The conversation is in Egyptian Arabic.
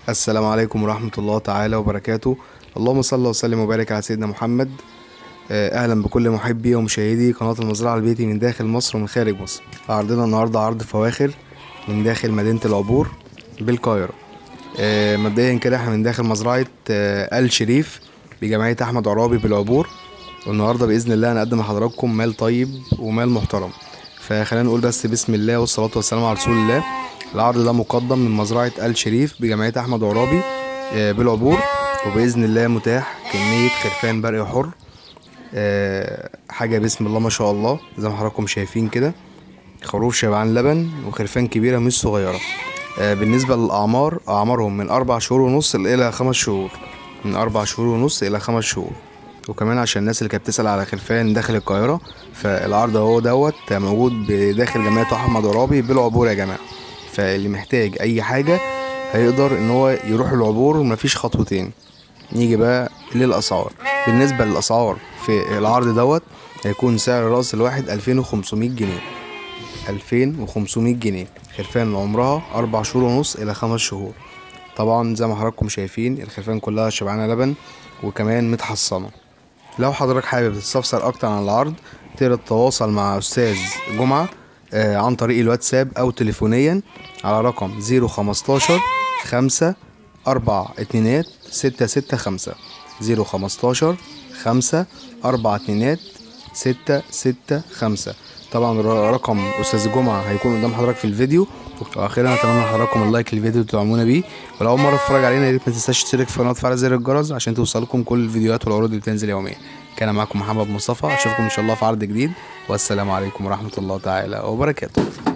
السلام عليكم ورحمة الله تعالى وبركاته اللهم صل وسلم وبارك على سيدنا محمد آه، أهلا بكل محبي ومشاهدي قناة المزرعة البيتي من داخل مصر ومن خارج مصر عرضنا النهاردة عرض فواخر من داخل مدينة العبور بالقاهرة آه، مبدئيا كده احنا من داخل مزرعة آه، آل شريف بجمعية أحمد عرابي بالعبور والنهاردة بإذن الله هنقدم لحضراتكم مال طيب ومال محترم فخلينا نقول بس بسم الله والصلاة والسلام على رسول الله العرض ده مقدم من مزرعة آل شريف بجمعية أحمد عرابي آه، بالعبور وبإذن الله متاح كمية خرفان برق حر آه، حاجة بسم الله ما شاء الله زي ما حضراتكم شايفين كده خروف شبعان لبن وخرفان كبيرة مش صغيرة آه، بالنسبة للأعمار أعمارهم من أربع شهور ونص إلى خمس شهور من أربع شهور ونص إلى خمس شهور وكمان عشان الناس اللي كانت بتسأل على خرفان داخل القاهرة فالعرض اهو دوت موجود بداخل جمعية أحمد عرابي بالعبور يا جماعة فاللي محتاج أي حاجة هيقدر إن هو يروح العبور ومفيش خطوتين نيجي بقى للأسعار بالنسبة للأسعار في العرض دوت هيكون سعر رأس الواحد 2500 جنيه 2500 جنيه خرفان عمرها أربع شهور ونص إلى خمس شهور طبعا زي ما حضراتكم شايفين الخرفان كلها شبعانة لبن وكمان متحصنة لو حضرتك حابب تستفسر أكتر عن العرض تقدر تتواصل مع أستاذ جمعة آه، عن طريق الواتساب أو تليفونيا على رقم 015 5 أربع اتنينات ستة ستة خمسة زيرو خمستاشر خمسة أربع اتنينات ستة ستة خمسة طبعا ر- رقم أستاذ جمعة هيكون قدام حضرتك في الفيديو وأخيرا أتمنى لحضراتكم اللايك للفيديو وتدعمونا بيه ولو أول مرة تتفرج علينا يا ريت ما تنساش تشترك في قناة فعل زر الجرس عشان توصلكم كل الفيديوهات والعروض اللي بتنزل يوميا كان معاكم محمد مصطفى أشوفكم إن شاء الله في عرض جديد والسلام عليكم ورحمة الله تعالى وبركاته